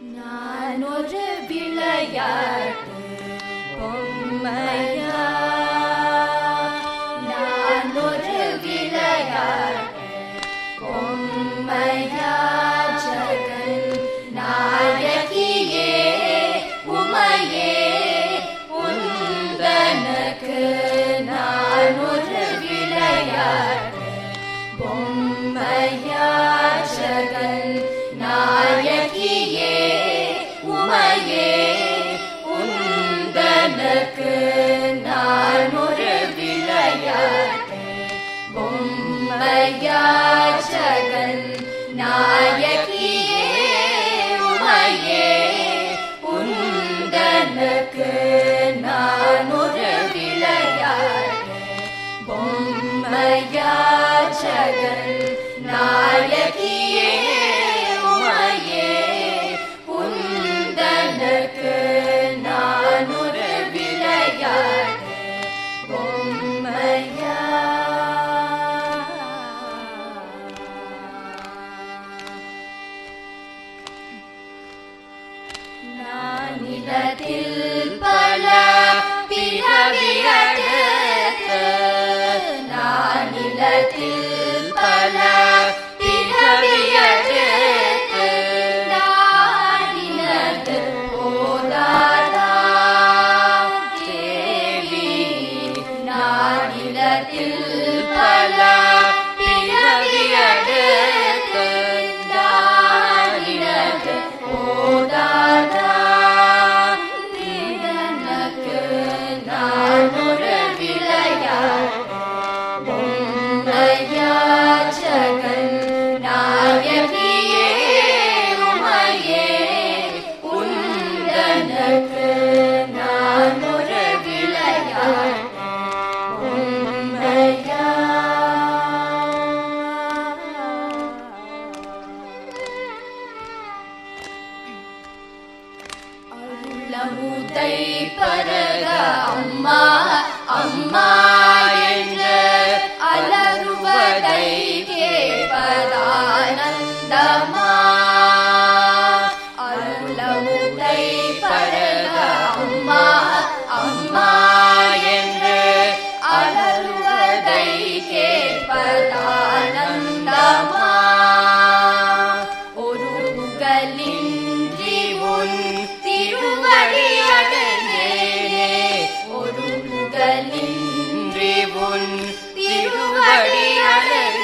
நான் ஒரு விளையாட்டு பொம்மையா நான் ஒரு விளையாட்டு பொம்மையா ஜகன் நாயகியே உமையே உந்தனக்கு நான் ஒரு விளையாட்டு பொம்மையா ஜகன் நாயகியே உமையே உந்தனக்கு நான் ஒரு விளையாட்டு பொம்மையா ஜகன் நாயகியே உமையே உந்தனக்கு நான் ஒரு விளையாட்டு பொம்மையா ஜகன் நாயகியே உமையே உந்தனக்கு நான் ஒரு விளையாட்டு பொம்மையா நான் நிலத்தில் பல பிறவியடுத்து நான் நிலத்தில் பல பிறவியடுத்து நாடினது போதாதாம் தேவி நாடினத்தில் பல பிறவியடுத்து நாடினது போதாதாம் நிதனக்கு நான் ஒரு விளையாட்டு பொம்மையா ஜகன் நாயகியே உமையே உந்தனக்கு நான் ஒரு விளையாட்டு பொம்மையா அருளமுதை பரக அம்மா அம்மா என்று அலறுவதை கேட்பதானந்தமா அருளமுதை பரக அம்மா அம்மா என்று அலறுவதை கேட்பதானந்தமா ஒரு புகழின்றி உன் திருவடி அடைந்தேனே ஒரு புகழின்றி உன் திருவடி அடைந்தேனே